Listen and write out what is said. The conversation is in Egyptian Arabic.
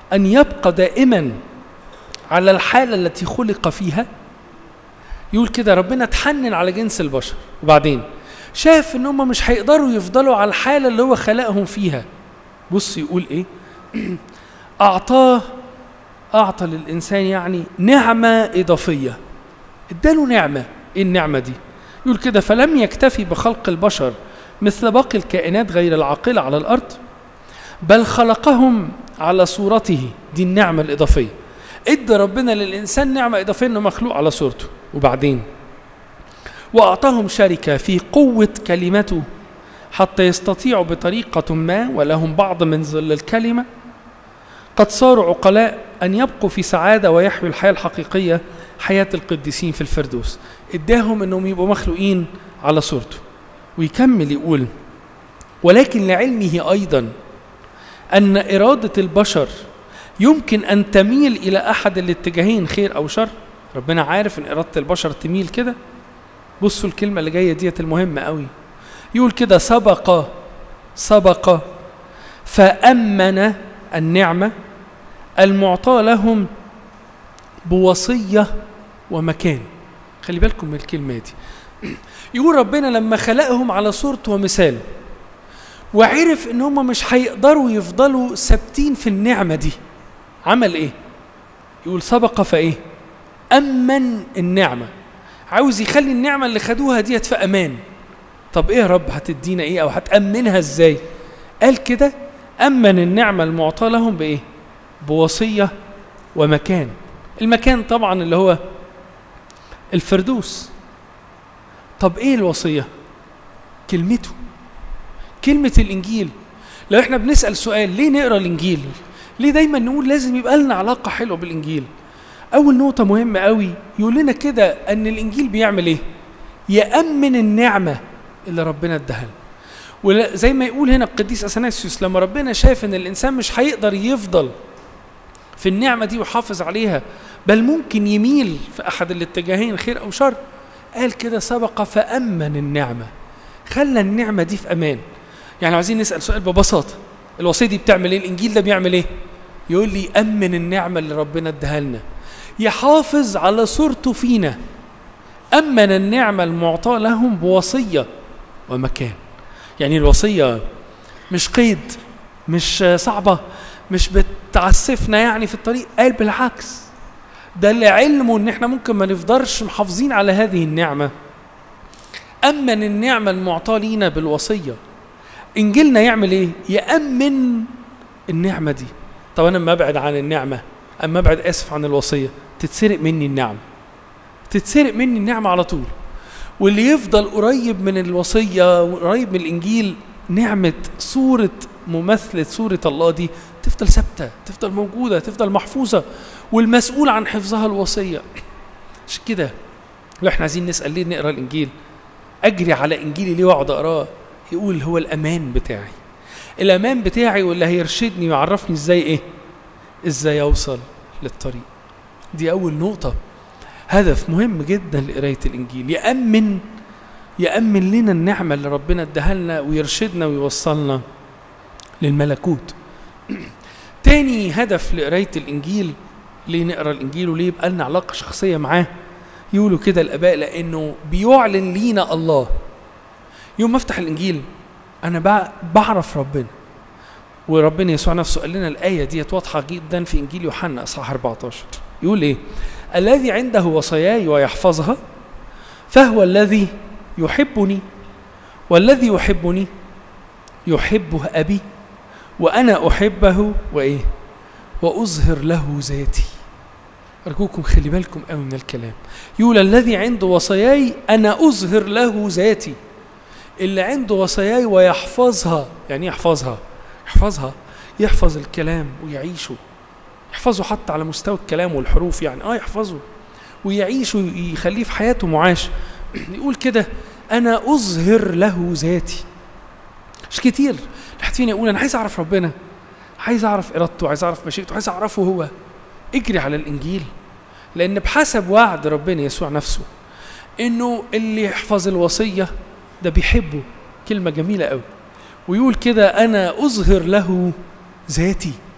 أن يبقى دائما على الحالة التي خلق فيها يقول كده ربنا تحنن على جنس البشر وبعدين شاف ان هم مش هيقدروا يفضلوا على الحالة اللي هو خلقهم فيها بص يقول ايه اعطاه اعطى للانسان يعني نعمة اضافية اداله نعمة ايه النعمة دي يقول كده فلم يكتفي بخلق البشر مثل باقي الكائنات غير العاقلة على الارض بل خلقهم على صورته دي النعمة الإضافية ادى ربنا للإنسان نعمة إضافية إنه مخلوق على صورته وبعدين وأعطاهم شركة في قوة كلمته حتى يستطيعوا بطريقة ما ولهم بعض من ظل الكلمة قد صاروا عقلاء أن يبقوا في سعادة ويحيوا الحياة الحقيقية حياة القديسين في الفردوس اداهم أنهم يبقوا مخلوقين على صورته ويكمل يقول ولكن لعلمه أيضا أن إرادة البشر يمكن أن تميل إلى أحد الاتجاهين خير أو شر ربنا عارف أن إرادة البشر تميل كده بصوا الكلمة اللي جاية ديت المهمة قوي يقول كده سبق سبق فأمن النعمة المعطاة لهم بوصية ومكان خلي بالكم من الكلمة دي يقول ربنا لما خلقهم على صورته ومثاله وعرف ان هم مش هيقدروا يفضلوا ثابتين في النعمة دي عمل ايه يقول سبق فايه امن النعمة عاوز يخلي النعمة اللي خدوها ديت في امان طب ايه يا رب هتدينا ايه او هتأمنها ازاي قال كده امن النعمة المعطاة لهم بايه بوصية ومكان المكان طبعا اللي هو الفردوس طب ايه الوصية كلمته كلمة الإنجيل لو احنا بنسأل سؤال ليه نقرأ الإنجيل ليه دايما نقول لازم يبقى لنا علاقة حلوة بالإنجيل أول نقطة مهمة قوي يقول لنا كده أن الإنجيل بيعمل إيه يأمن النعمة اللي ربنا اداها وزي ما يقول هنا القديس أثناسيوس لما ربنا شاف أن الإنسان مش هيقدر يفضل في النعمة دي ويحافظ عليها بل ممكن يميل في أحد الاتجاهين خير أو شر قال كده سبق فأمن النعمة خلى النعمة دي في أمان يعني عايزين نسأل سؤال ببساطة الوصية دي بتعمل ايه الإنجيل ده بيعمل ايه يقول لي أمن النعمة اللي ربنا اداها لنا يحافظ على صورته فينا أمن النعمة المعطاة لهم بوصية ومكان يعني الوصية مش قيد مش صعبة مش بتعسفنا يعني في الطريق قال بالعكس ده اللي علمه ان احنا ممكن ما نفضلش محافظين على هذه النعمة أمن النعمة المعطاة لينا بالوصية إنجيلنا يعمل إيه؟ يأمن النعمة دي طب أنا لما أبعد عن النعمة أما أبعد آسف عن الوصية تتسرق مني النعمة تتسرق مني النعمة على طول واللي يفضل قريب من الوصية وقريب من الإنجيل نعمة صورة مماثلة صورة الله دي تفضل ثابتة تفضل موجودة تفضل محفوظة والمسؤول عن حفظها الوصية عشان كده لو احنا عايزين نسأل ليه نقرأ الإنجيل أجري على إنجيلي ليه وأقعد أقراه يقول هو الأمان بتاعي الأمان بتاعي واللي هيرشدني ويعرفني إزاي إيه إزاي أوصل للطريق دي أول نقطة هدف مهم جدا لقراية الإنجيل يأمن يأمن لنا النعمة اللي ربنا اداها لنا ويرشدنا ويوصلنا للملكوت تاني هدف لقراية الإنجيل ليه نقرا الإنجيل وليه يبقى لنا علاقة شخصية معاه يقولوا كده الآباء لأنه بيعلن لينا الله يوم ما افتح الإنجيل أنا بعرف ربنا وربنا يسوع نفسه قال لنا الآية ديت واضحة جدا في إنجيل يوحنا إصحاح 14 يقول إيه؟ الذي عنده وصاياي ويحفظها فهو الذي يحبني والذي يحبني يحبه أبي وأنا أحبه وإيه؟ وأظهر له ذاتي أرجوكم خلي بالكم قوي من الكلام يقول الذي عنده وصاياي أنا أظهر له ذاتي اللي عنده وصاياي ويحفظها يعني يحفظها يحفظها يحفظ الكلام ويعيشه يحفظه حتى على مستوى الكلام والحروف يعني اه يحفظه ويعيشه يخليه في حياته معاش يقول كده انا اظهر له ذاتي مش كتير الواحد فينا يقول انا عايز اعرف ربنا عايز اعرف ارادته عايز اعرف مشيئته عايز اعرفه هو اجري على الانجيل لان بحسب وعد ربنا يسوع نفسه انه اللي يحفظ الوصيه ده بيحبه كلمه جميله قوي ويقول كده انا اظهر له ذاتي